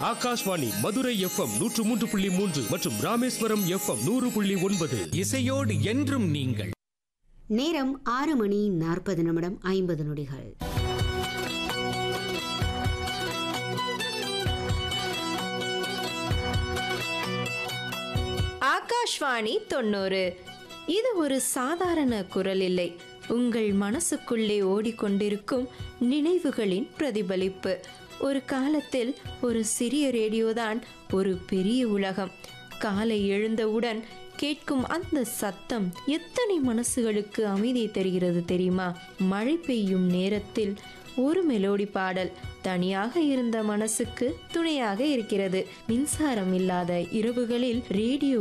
Akashvani Madurai FM நூற்று மூன்று புள்ளி மூன்று மற்றும் ராமேஸ்வரம் எஃப்எம் நூறு புள்ளி ஒன்பது இசையோடு என்றும் நீங்கள் நேரம் ஆறு மணி நாற்பது நிமிடம் ஐம்பது நொடிகள் ஆகாஷ்வாணி தொண்ணூறு இது ஒரு சாதாரண குரல் இல்லை உங்கள் மனசுக்குள்ளே ஓடிக்கொண்டிருக்கும் நினைவுகளின் பிரதிபலிப்பு ஒரு காலத்தில் ஒரு சிறிய ரேடியோதான் ஒரு பெரிய உலகம் காலை எழுந்தவுடன் கேட்கும் அந்த சத்தம் எத்தனை மனசுகளுக்கு அமைதி தருகிறது தெரியுமா மழை பெய்யும் நேரத்தில் ஒரு மெலோடி பாடல் தனியாக இருந்த மனசுக்கு துணையாக இருக்கிறது மின்சாரம் இல்லாத இரவுகளில் ரேடியோ